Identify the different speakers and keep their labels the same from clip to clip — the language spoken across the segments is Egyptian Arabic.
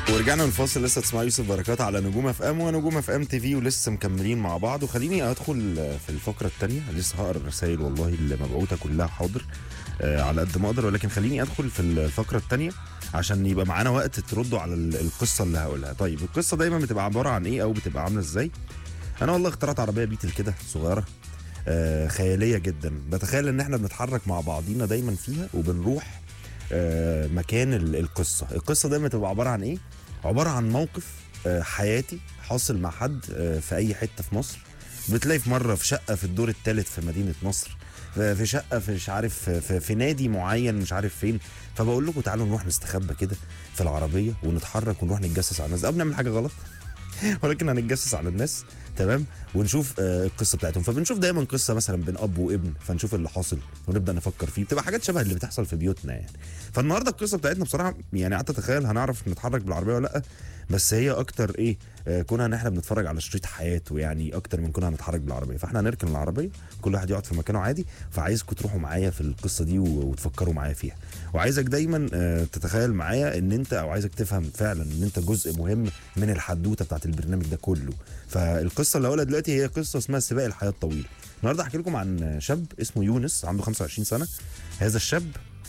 Speaker 1: ورجعنا من الفاصل لسه تسمع يوسف بركات على نجوم اف ام ونجوم اف ام تي في ولسه مكملين مع بعض وخليني ادخل في الفقره الثانيه لسه هقرا الرسائل والله اللي مبعوثه كلها حاضر آه على قد ما اقدر ولكن خليني ادخل في الفقره الثانيه عشان يبقى معانا وقت تردوا على ال- القصه اللي هقولها طيب القصه دايما بتبقى عباره عن ايه او بتبقى عامله ازاي انا والله اخترعت عربيه بيتل كده صغيره آه خياليه جدا بتخيل ان احنا بنتحرك مع بعضينا دايما فيها وبنروح آه مكان ال- القصه القصه دايما تبقى عباره عن ايه عباره عن موقف آه حياتي حاصل مع حد آه في اي حته في مصر بتلاقي في مره في شقه في الدور الثالث في مدينه نصر في في شقه في مش عارف في, في نادي معين مش عارف فين فبقول لكم تعالوا نروح نستخبى كده في العربيه ونتحرك ونروح نتجسس على الناس او بنعمل حاجه غلط ولكن هنتجسس على الناس تمام ونشوف آه، القصه بتاعتهم فبنشوف دايما قصه مثلا بين اب وابن فنشوف اللي حاصل ونبدا نفكر فيه بتبقى حاجات شبه اللي بتحصل في بيوتنا يعني فالنهارده القصه بتاعتنا بصراحه يعني قعدت اتخيل هنعرف نتحرك بالعربيه ولا لا بس هي اكتر ايه آه، كونها ان احنا بنتفرج على شريط حياته يعني اكتر من كونها نتحرك بالعربيه فاحنا هنركن العربيه كل واحد يقعد في مكانه عادي فعايزكم تروحوا معايا في القصه دي و- وتفكروا معايا فيها وعايزك دايما آه، تتخيل معايا ان انت او عايزك تفهم فعلا ان انت جزء مهم من الحدوته بتاعت البرنامج ده كله فالقصه اللي هقولها دلوقتي هي قصه اسمها سباق الحياه الطويله النهارده هحكي لكم عن شاب اسمه يونس عنده 25 سنه هذا الشاب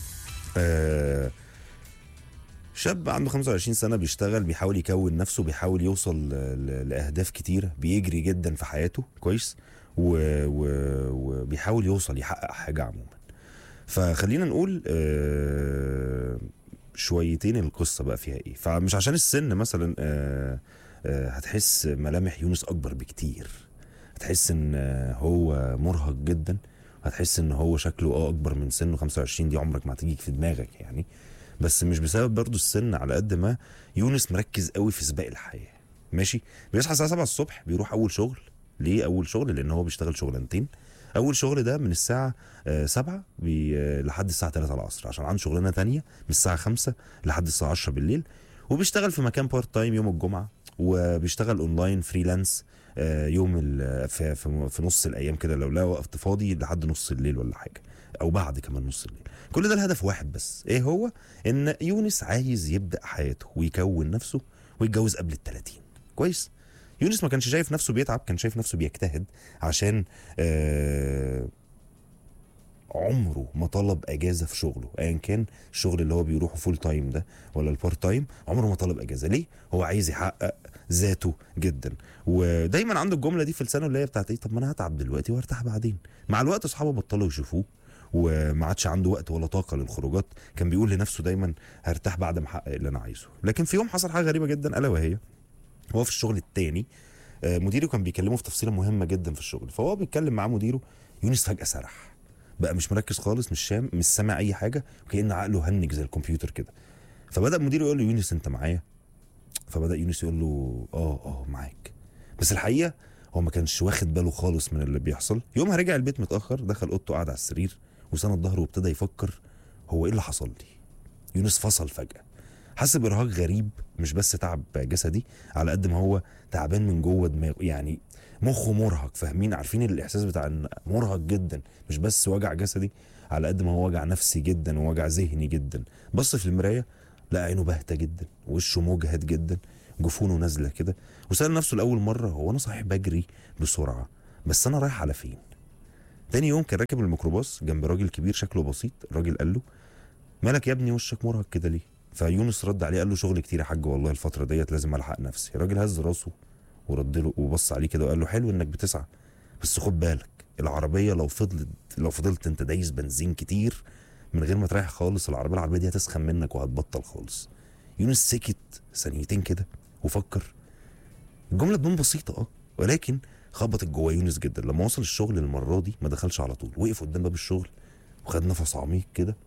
Speaker 1: آه شاب عنده 25 سنة بيشتغل بيحاول يكون نفسه بيحاول يوصل ل- ل- لأهداف كتيرة بيجري جدا في حياته كويس و- و- وبيحاول يوصل يحقق حاجة عموما فخلينا نقول آه، شويتين القصة بقى فيها ايه فمش عشان السن مثلا آه، آه، هتحس ملامح يونس أكبر بكتير هتحس ان آه، هو مرهق جدا هتحس ان هو شكله اه اكبر من سنه 25 دي عمرك ما هتيجي في دماغك يعني بس مش بسبب برضو السن على قد ما يونس مركز قوي في سباق الحياه ماشي بيصحى الساعه 7 الصبح بيروح اول شغل ليه اول شغل لان هو بيشتغل شغلانتين اول شغل ده من الساعه آه، 7 بي آه، لحد الساعه 3 العصر عشان عنده شغلانه تانية من الساعه 5 لحد الساعه 10 بالليل وبيشتغل في مكان بارت تايم يوم الجمعه وبيشتغل اونلاين فريلانس آه، يوم ال- في في في نص الايام كده لو لقى وقت فاضي لحد نص الليل ولا حاجه او بعد كمان نص الليل كل ده الهدف واحد بس ايه هو ان يونس عايز يبدا حياته ويكون نفسه ويتجوز قبل ال 30 كويس يونس ما كانش شايف نفسه بيتعب كان شايف نفسه بيجتهد عشان آه عمره ما طلب اجازه في شغله ايا كان الشغل اللي هو بيروحه فول تايم ده ولا البارت تايم عمره ما طلب اجازه ليه هو عايز يحقق ذاته جدا ودايما عنده الجمله دي في لسانه اللي هي بتاعت ايه طب ما انا هتعب دلوقتي وارتاح بعدين مع الوقت اصحابه بطلوا يشوفوه وما عادش عنده وقت ولا طاقه للخروجات كان بيقول لنفسه دايما هرتاح بعد ما احقق اللي انا عايزه لكن في يوم حصل حاجه غريبه جدا الا وهي هو في الشغل التاني آه، مديره كان بيكلمه في تفصيله مهمه جدا في الشغل فهو بيتكلم مع مديره يونس فجاه سرح بقى مش مركز خالص مش شام مش سامع اي حاجه وكأن عقله هنج زي الكمبيوتر كده فبدا مديره يقول له يونس انت معايا فبدا يونس يقول له اه اه معاك بس الحقيقه هو ما كانش واخد باله خالص من اللي بيحصل يومها رجع البيت متاخر دخل اوضته قعد على السرير وسند ظهره وابتدى يفكر هو ايه اللي حصل لي يونس فصل فجاه حس بارهاق غريب مش بس تعب جسدي على قد ما هو تعبان من جوه دماغه يعني مخه مرهق فاهمين عارفين الاحساس بتاع ان مرهق جدا مش بس وجع جسدي على قد ما هو وجع نفسي جدا ووجع ذهني جدا بص في المرايه لقى عينه باهته جدا وشه مجهد جدا جفونه نازله كده وسال نفسه لاول مره هو انا صحيح بجري بسرعه بس انا رايح على فين تاني يوم كان راكب الميكروباص جنب راجل كبير شكله بسيط الراجل قال له مالك يا ابني وشك مرهق كده ليه فيونس رد عليه قال له شغل كتير يا حاج والله الفتره ديت لازم الحق نفسي الراجل هز راسه ورد له وبص عليه كده وقال له حلو انك بتسعى بس خد بالك العربيه لو فضلت لو فضلت انت دايس بنزين كتير من غير ما تريح خالص العربيه العربيه دي هتسخن منك وهتبطل خالص يونس سكت ثانيتين كده وفكر الجمله تبان بسيطه اه ولكن خبطت جوه يونس جدا لما وصل الشغل المره دي ما دخلش على طول وقف قدام باب الشغل وخد نفس عميق كده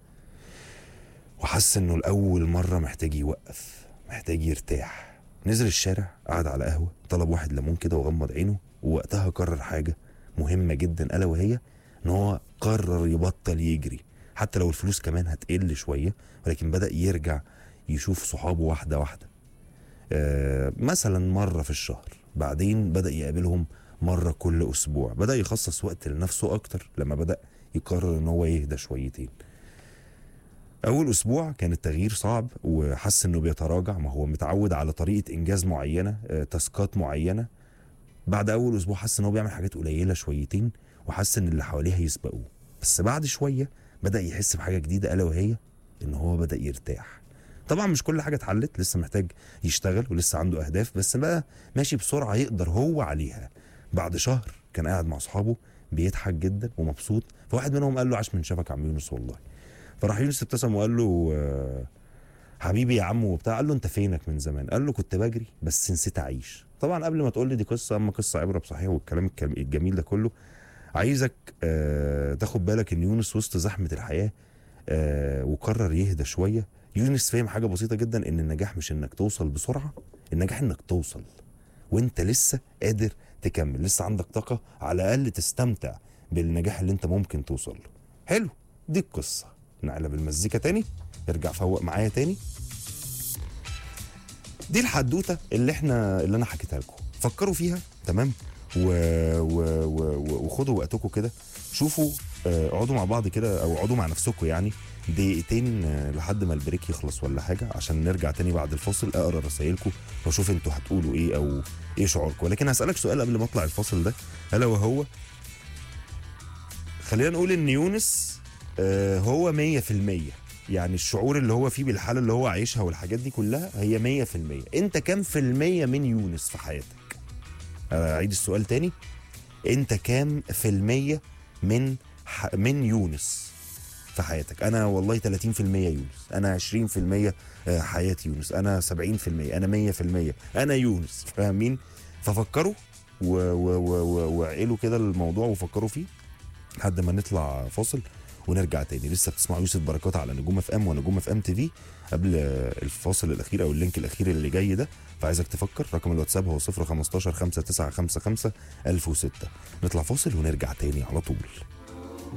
Speaker 1: وحس انه لاول مره محتاج يوقف محتاج يرتاح نزل الشارع قعد على قهوه طلب واحد ليمون كده وغمض عينه ووقتها قرر حاجه مهمه جدا الا وهي ان هو قرر يبطل يجري حتى لو الفلوس كمان هتقل شويه ولكن بدا يرجع يشوف صحابه واحده واحده آه مثلا مره في الشهر بعدين بدا يقابلهم مره كل اسبوع بدا يخصص وقت لنفسه اكتر لما بدا يقرر ان هو يهدى شويتين اول اسبوع كان التغيير صعب وحس انه بيتراجع ما هو متعود على طريقه انجاز معينه آه، تاسكات معينه بعد اول اسبوع حس ان هو بيعمل حاجات قليله شويتين وحس ان اللي حواليه هيسبقوه بس بعد شويه بدا يحس بحاجه جديده الا وهي ان هو بدا يرتاح طبعا مش كل حاجه اتحلت لسه محتاج يشتغل ولسه عنده اهداف بس بقى ماشي بسرعه يقدر هو عليها بعد شهر كان قاعد مع اصحابه بيضحك جدا ومبسوط فواحد منهم قال له عاش من شافك يا عم يونس والله فراح يونس ابتسم وقال له آه، حبيبي يا عم وبتاع قال له انت فينك من زمان قال له كنت بجري بس نسيت اعيش طبعا قبل ما تقول لي دي قصه اما قصه عبره بصحيح والكلام الكلام الجميل ده كله عايزك آه تاخد بالك ان يونس وسط زحمه الحياه آه وقرر يهدى شويه يونس فاهم حاجه بسيطه جدا ان النجاح مش انك توصل بسرعه النجاح انك توصل وانت لسه قادر تكمل لسه عندك طاقه على الاقل تستمتع بالنجاح اللي انت ممكن توصل له حلو دي القصه نقلب المزيكا تاني ارجع فوق معايا تاني دي الحدوته اللي احنا اللي انا حكيتها لكم فكروا فيها تمام و... و... و... و... وخدوا وقتكم كده شوفوا آه، اقعدوا مع بعض كده او اقعدوا مع نفسكم يعني دقيقتين آه، لحد ما البريك يخلص ولا حاجه عشان نرجع تاني بعد الفاصل اقرا رسايلكم واشوف انتوا هتقولوا ايه او ايه شعوركم ولكن هسالك سؤال قبل ما اطلع الفاصل ده الا وهو خلينا نقول ان يونس آه، هو 100% يعني الشعور اللي هو فيه بالحاله اللي هو عايشها والحاجات دي كلها هي 100% انت كام في المية من يونس في حياتك اعيد السؤال تاني انت كام في المية من ح... من يونس في حياتك انا والله 30% يونس انا 20% آه، حياة يونس انا 70% انا 100% انا يونس فاهمين ففكروا و... و... و... و... وعقلوا كده الموضوع وفكروا فيه لحد ما نطلع فاصل ونرجع تاني لسه بتسمعوا يوسف بركات على نجوم اف ام ونجوم اف ام تي في قبل الفاصل الاخير او اللينك الاخير اللي جاي ده فعايزك تفكر رقم الواتساب هو 015 5955 1006 نطلع فاصل ونرجع تاني على طول